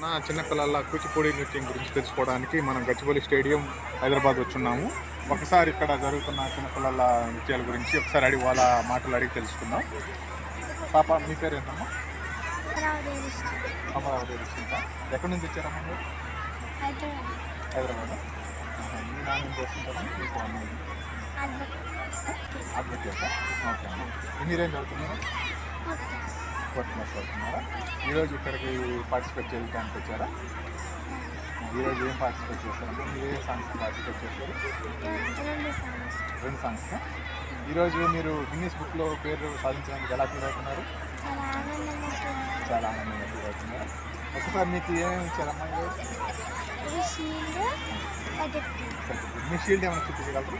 జరుగుతున్న చిన్నపిల్లల కూచిపూడి నృత్యం గురించి తెలుసుకోవడానికి మనం గచ్చిబౌలి స్టేడియం హైదరాబాద్ వచ్చున్నాము ఒకసారి ఇక్కడ జరుగుతున్న చిన్నపిల్లల నృత్యాల గురించి ఒకసారి అడిగి వాళ్ళ మాటలు అడిగి తెలుసుకుందాం పాప మీ పేరు ఏంటమ్మా అమరావతి రుషిత ఎక్కడి నుంచి వచ్చారమ్మా మీరు హైదరాబాద్ ఆహా, మీ నాన్న ఏం చేస్తుంటారా మీకు అమ్మ ఉంది. అడ్వకేట్ ఓకే అమ్మా మీరేం చదువుతున్నారు ఫోర్త్ క్లాస్ చదువుతున్నారా ఈరోజు ఇక్కడికి పార్టిసిపేట్ చేయడానికి వచ్చారా ఈరోజు ఏం పార్టిసిపేట్ చేస్తారమ్మా మీరు ఏ సాంగ్స్ పార్టిసిపేట్ చేస్తారు రెండు సాంగ్స్ ఈరోజు మీరు గిన్నీస్ బుక్లో పేరు సాధించడానికి ఎలా ఫీల్ అవుతున్నారు చాలా ఆనందంగా ఫీల్ అవుతున్నారు ఒకసారి మీకు ఏమేమి ఇచ్చారమ్మా ఈరోజు మీ షీల్డ్ ఏమైనా చూపించగలరు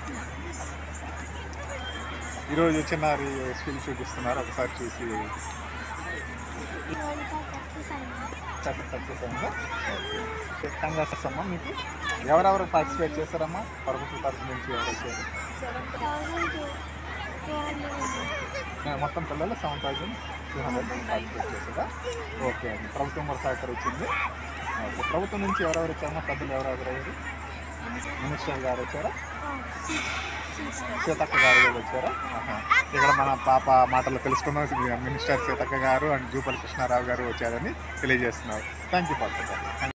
ఈరోజు చిన్నారి స్కిల్ చూపిస్తున్నారు ఒకసారి చూసి సక్సెస్ సక్సెస్ అయిందా కంగ్రాట్స్ అమ్మా మీకు ఎవరెవరు పార్టిసిపేట్ చేస్తారమ్మా పరమతి తరఫు నుంచి ఎవరు వచ్చారు నేను మొత్తం పిల్లలు seven thousand two hundred participate చేస్తారా ఓకే అండి ప్రభుత్వం కూడా సహకరించింది ఓకే ప్రభుత్వం నుంచి ఎవరెవరు వచ్చారమ్మా పెద్దలు ఎవరెవరు అయ్యారు మినిస్టర్ గారు వచ్చారా సీతక్క గారు కూడా వచ్చారా ఆహా. ఇక్కడ మన పాప మాటలు తెలుసుకున్నాం మినిస్టర్ సీతక్క గారు అండ్ జూపల్లి కృష్ణారావు గారు వచ్చారని తెలియజేస్తున్నారు థ్యాంక్ యూ ఫర్